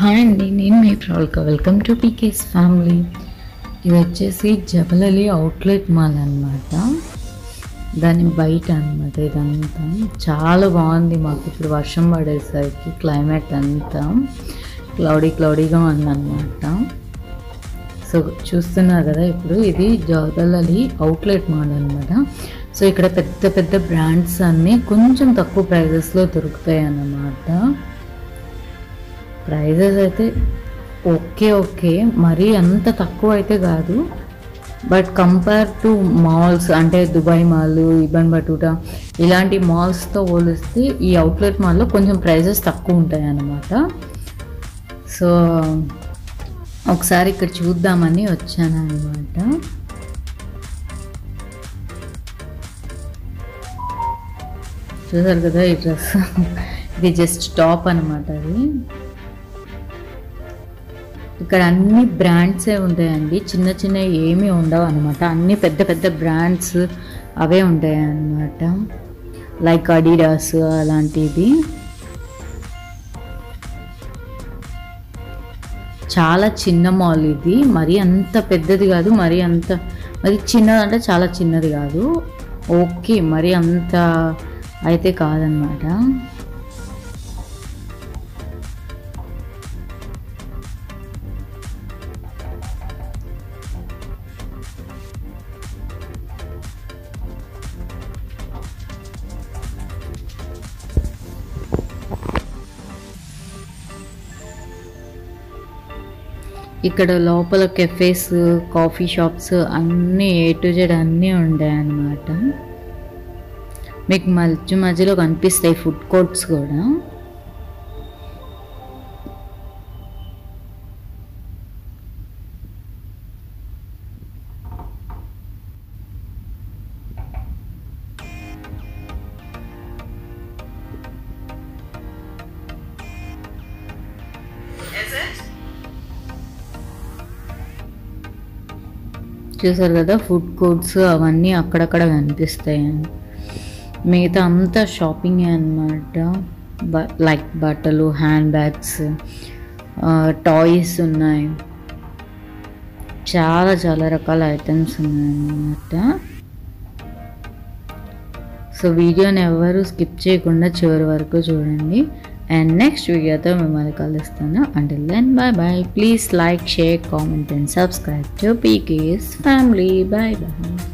hi అండి నేను మీ ప్రౌల్క వెల్కమ్ టు పీకేస్ ఫ్యామిలీ ఇది వచ్చేసి జబలలి అవుట్లెట్ మాల్ అన్నమాట దాని బయట అన్నమాట ఇదంతా చాలా బాగుంది మాకు ఇప్పుడు వర్షం పడేసరికి క్లైమేట్ అంతా క్లౌడీ క్లౌడీగా ఉందన్నమాట సో చూస్తున్నారు కదా ఇప్పుడు ఇది జబలలి అవుట్లెట్ మాల్ అనమాట సో ఇక్కడ పెద్ద పెద్ద బ్రాండ్స్ అన్నీ కొంచెం తక్కువ ప్రైజెస్లో దొరుకుతాయి అన్నమాట ప్రైజెస్ అయితే ఓకే ఓకే మరీ అంత తక్కువ అయితే కాదు బట్ కంపేర్ టు మాల్స్ అంటే దుబాయ్ మాల్ ఇబన్ బటూటా ఇలాంటి మాల్స్తో పోలిస్తే ఈ అవుట్లెట్ మాల్లో కొంచెం ప్రైజెస్ తక్కువ ఉంటాయి అన్నమాట సో ఒకసారి ఇక్కడ చూద్దామని వచ్చాను అనమాట చూసారు కదా ఈ డ్రెస్ ఇది జస్ట్ టాప్ అనమాట అది ఇక్కడ అన్ని బ్రాండ్సే ఉంటాయండి చిన్న చిన్న ఏమీ ఉండవు అనమాట అన్ని పెద్ద పెద్ద బ్రాండ్స్ అవే ఉంటాయి అన్నమాట లైక్ అడిడాస్ అలాంటిది చాలా చిన్న మాల్ ఇది మరీ అంత పెద్దది కాదు మరీ అంత మరి చిన్నది అంటే చాలా చిన్నది కాదు ఓకే మరి అంత అయితే కాదనమాట ఇక్కడ లోపల కెఫేస్ కాఫీ షాప్స్ అన్నీ ఏ టు జెడ్ అన్నీ ఉంటాయి అన్నమాట మీకు మధ్య మధ్యలో కనిపిస్తాయి ఫుడ్ కోర్ట్స్ కూడా చూసారు కదా ఫుడ్ కోర్ట్స్ అవన్నీ అక్కడక్కడ కనిపిస్తాయి మిగతా అంతా షాపింగ్ అనమాట బ లైక్ బట్టలు హ్యాండ్ బ్యాగ్స్ టాయ్స్ ఉన్నాయి చాలా చాలా రకాల ఐటమ్స్ ఉన్నాయన్నమాట సో వీడియోని ఎవరు స్కిప్ చేయకుండా చివరి వరకు చూడండి అండ్ నెక్స్ట్ వీడియోతో మిమ్మల్ని కలుస్తాను అంటే then bye bye please like share comment and subscribe to PK's family bye bye